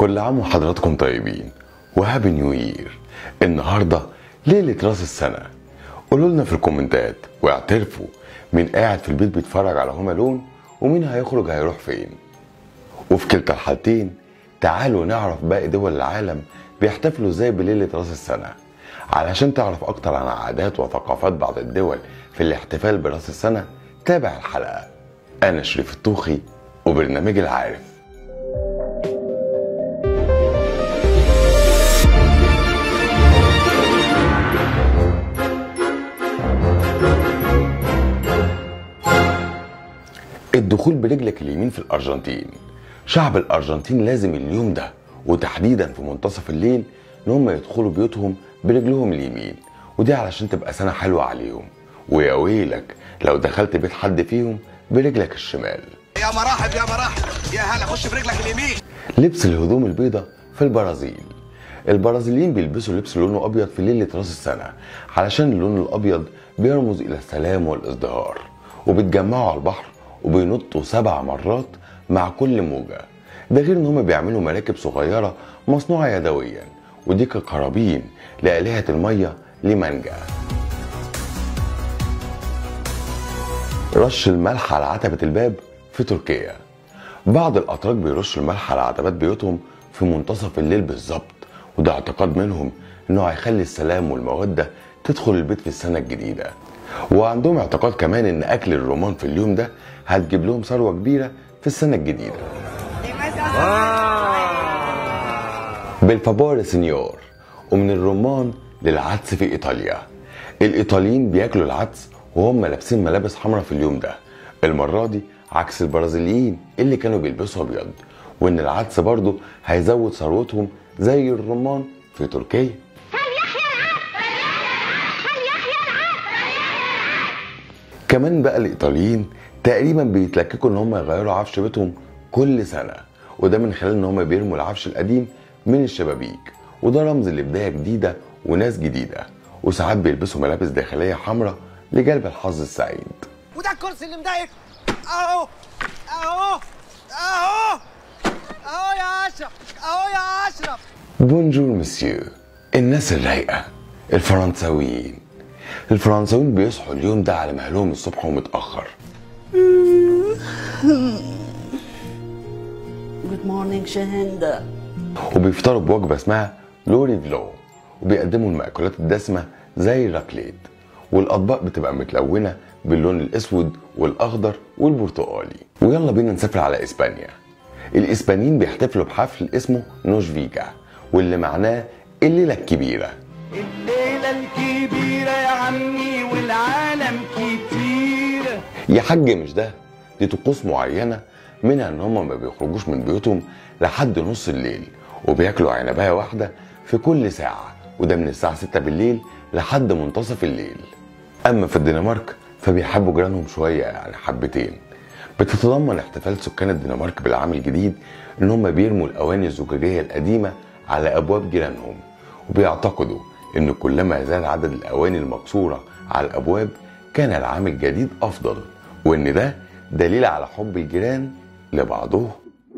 كل عام وحضراتكم طيبين وهابي نيو يير النهارده ليلة راس السنة قولوا لنا في الكومنتات واعترفوا مين قاعد في البيت بيتفرج على هوم لون ومين هيخرج هيروح فين وفي كلتا الحالتين تعالوا نعرف باقي دول العالم بيحتفلوا ازاي بليلة راس السنة علشان تعرف اكتر عن عادات وثقافات بعض الدول في الاحتفال براس السنة تابع الحلقة انا شريف الطوخي وبرنامج العارف الدخول برجلك اليمين في الارجنتين شعب الارجنتين لازم اليوم ده وتحديدا في منتصف الليل ان هم يدخلوا بيوتهم برجلهم اليمين ودي علشان تبقى سنه حلوه عليهم ويا ويلك لو دخلت بيت حد فيهم برجلك الشمال يا مراحب يا مراحب يا هلا خش برجلك اليمين لبس الهدوم البيضاء في البرازيل البرازيليين بيلبسوا لبس لونه ابيض في ليله راس السنه علشان اللون الابيض بيرمز الى السلام والازدهار وبيتجمعوا على البحر وبينطوا سبع مرات مع كل موجه ده غير ان هم بيعملوا مراكب صغيره مصنوعه يدويا ودي كقرابين لآلهة المية لمانجا رش الملح على عتبة الباب في تركيا بعض الأتراك بيرشوا الملح على عتبات بيوتهم في منتصف الليل بالظبط وده اعتقاد منهم انه هيخلي السلام والمودة تدخل البيت في السنة الجديدة وعندهم اعتقاد كمان ان اكل الرمان في اليوم ده هتجيب لهم ثروة كبيرة في السنة الجديدة بالفابور سينيور ومن الرمان للعدس في ايطاليا الايطاليين بياكلوا العدس وهم لابسين ملابس حمراء في اليوم ده المره دي عكس البرازيليين اللي كانوا بيلبسوا ابيض وان العدس برضه هيزود ثروتهم زي الرمان في تركيا كمان بقى الايطاليين تقريبا بيتلككوا ان هم يغيروا عفش بيتهم كل سنه وده من خلال ان هم بيرموا العفش القديم من الشبابيك وده رمز لبدايه جديده وناس جديده وساعات بيلبسوا ملابس داخليه حمراء لجلب الحظ السعيد وده الكرسي اللي مضايق اهو اهو اهو اهو يا اشرف اهو يا اشرف بونجور مسيو الناس الرايقه الفرنساويين الفرنساويين بيصحوا اليوم ده على مهلهم الصبح ومتاخر Good morning شهندة وبيفطروا بوجبه اسمها لوري فلو وبيقدموا المأكولات الدسمه زي الراكليت والاطباق بتبقى متلونه باللون الاسود والاخضر والبرتقالي ويلا بينا نسافر على اسبانيا الاسبانيين بيحتفلوا بحفل اسمه نوش فيجا واللي معناه الليله الكبيره الليلة الكبيرة يا عمي والعالم كتير يا حاج مش ده دي طقوس معينه منها ان هم ما بيخرجوش من بيوتهم لحد نص الليل وبياكلوا عنبايه واحده في كل ساعه وده من الساعه 6 بالليل لحد منتصف الليل اما في الدنمارك فبيحبوا جيرانهم شويه يعني حبتين بتتضمن احتفال سكان الدنمارك بالعام الجديد ان هم بيرموا الاواني الزجاجيه القديمه على ابواب جيرانهم وبيعتقدوا ان كلما زاد عدد الاواني المكسوره على الابواب كان العام الجديد افضل وان ده دليل على حب الجيران لبعضهم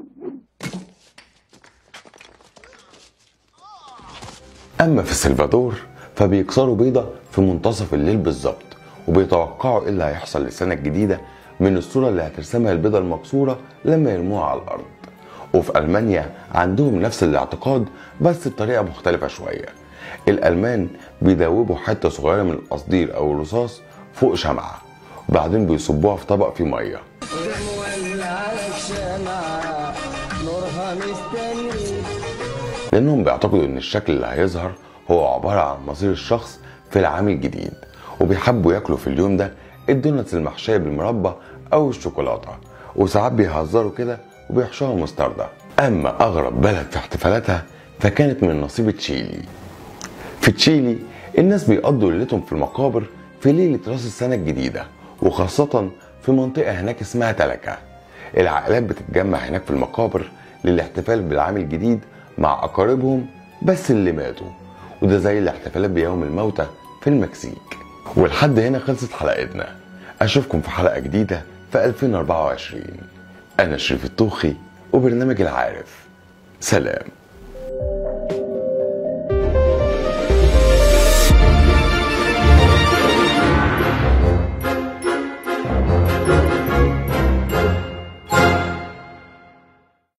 اما في السلفادور فبيكسروا بيضه في منتصف الليل بالظبط وبيتوقعوا ايه اللي هيحصل للسنه الجديده من الصوره اللي هترسمها البيضه المكسوره لما يرموها على الارض وفي المانيا عندهم نفس الاعتقاد بس بطريقه مختلفه شويه الالمان بيدوبوا حته صغيره من القصدير او الرصاص فوق شمعه وبعدين بيصبوها في طبق فيه ميه لانهم بيعتقدوا ان الشكل اللي هيظهر هو عباره عن مصير الشخص في العام الجديد وبيحبوا ياكلوا في اليوم ده الدونتس المحشيه بالمربى او الشوكولاته وساعات بيهزروا كده وبيحشوها مستردة اما اغرب بلد في احتفالاتها فكانت من نصيب تشيلي في تشيلي الناس بيقضوا ليلتهم في المقابر في ليله راس السنه الجديده وخاصه في منطقه هناك اسمها تلكا العائلات بتتجمع هناك في المقابر للاحتفال بالعام الجديد مع اقاربهم بس اللي ماتوا وده زي الاحتفالات بيوم الموتى في المكسيك ولحد هنا خلصت حلقتنا اشوفكم في حلقه جديده في 2024 انا شريف الطوخي وبرنامج العارف سلام